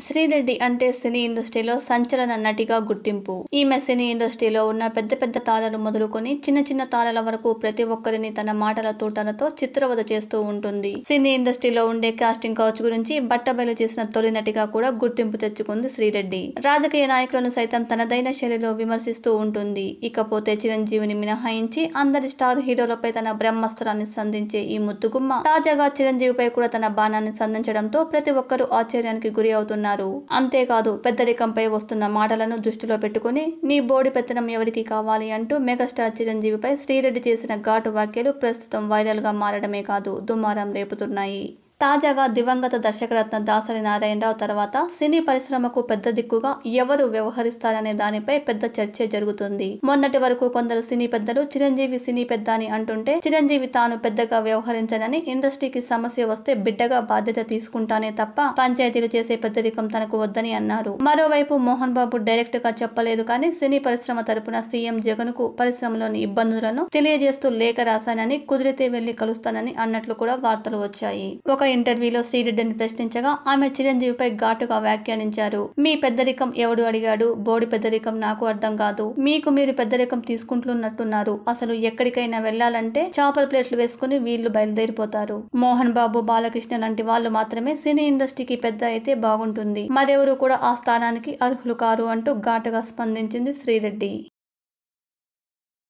శ్రీరెడ్డి అంటే సినీ ఇండస్ట్రీలో సంచలన నటిగా గుర్తింపు ఈమె సినీ ఇండస్ట్రీలో ఉన్న పెద్ద పెద్ద తారలు మొదలుకొని చిన్న చిన్న తారల వరకు ప్రతి ఒక్కరిని తన మాటల తూటాలతో చిత్రవద చేస్తూ ఉంటుంది సినీ ఇండస్ట్రీలో ఉండే కాస్టింగ్ కౌచ్ గురించి బట్టబయలు చేసిన తొలి నటిగా కూడా గుర్తింపు తెచ్చుకుంది శ్రీరెడ్డి రాజకీయ నాయకులను సైతం తనదైన శైలిలో విమర్శిస్తూ ఉంటుంది ఇకపోతే చిరంజీవిని మినహాయించి అందరి స్టార్ హీరోలపై తన బ్రహ్మాస్త్రాన్ని సంధించే ఈ ముద్దుగుమ్మ తాజాగా చిరంజీవిపై కూడా తన బాణాన్ని సంధించడంతో ప్రతి ఒక్కరూ ఆశ్చర్యానికి గురి అవుతున్నారు అంతేకాదు పెద్దరికంపై వస్తున్న మాటలను దృష్టిలో పెట్టుకుని నీ బోడి పెత్తనం ఎవరికి కావాలి అంటూ మెగాస్టార్ చిరంజీవిపై శ్రీరెడ్డి చేసిన ఘాటు వ్యాఖ్యలు ప్రస్తుతం వైరల్ గా మారడమే కాదు దుమారం రేపుతున్నాయి తాజాగా దివంగత దర్శకరత్న దాసరి నారాయణరావు తర్వాత సినీ పరిశ్రమకు పెద్ద దిక్కుగా ఎవరు వ్యవహరిస్తారనే దానిపై పెద్ద చర్చ జరుగుతుంది మొన్నటి వరకు కొందరు సినీ పెద్దలు చిరంజీవి సినీ పెద్ద అని అంటుంటే చిరంజీవి తాను పెద్దగా వ్యవహరించనని ఇండస్ట్రీకి సమస్య వస్తే బిడ్డగా బాధ్యత తీసుకుంటానే తప్ప పంచాయతీలు చేసే పెద్దరికం తనకు వద్దని అన్నారు మరోవైపు మోహన్ బాబు డైరెక్ట్ గా చెప్పలేదు కానీ సినీ పరిశ్రమ తరపున సీఎం జగన్ కు పరిశ్రమలోని ఇబ్బందులను తెలియజేస్తూ లేఖ రాశానని కుదిరితే వెళ్లి కలుస్తానని అన్నట్లు కూడా వార్తలు వచ్చాయి ఒక ఇంటర్వ్యూలో శ్రీరెడ్డిని ప్రశ్నించగా ఆమె చిరంజీవిపై ఘాటుగా వ్యాఖ్యానించారు మీ పెద్దరికం ఎవడు అడిగాడు బోడి పెద్దరికం నాకు అర్థం కాదు మీకు మీరు పెద్దరికం తీసుకుంటున్నట్టున్నారు అసలు ఎక్కడికైనా వెళ్లాలంటే చాపర్ ప్లేట్లు వేసుకుని వీళ్ళు బయలుదేరిపోతారు మోహన్ బాబు బాలకృష్ణ లాంటి వాళ్ళు మాత్రమే సినీ ఇండస్ట్రీకి పెద్ద అయితే బాగుంటుంది మరెవరు కూడా ఆ స్థానానికి అర్హులు కారు అంటూ ఘాటుగా స్పందించింది శ్రీరెడ్డి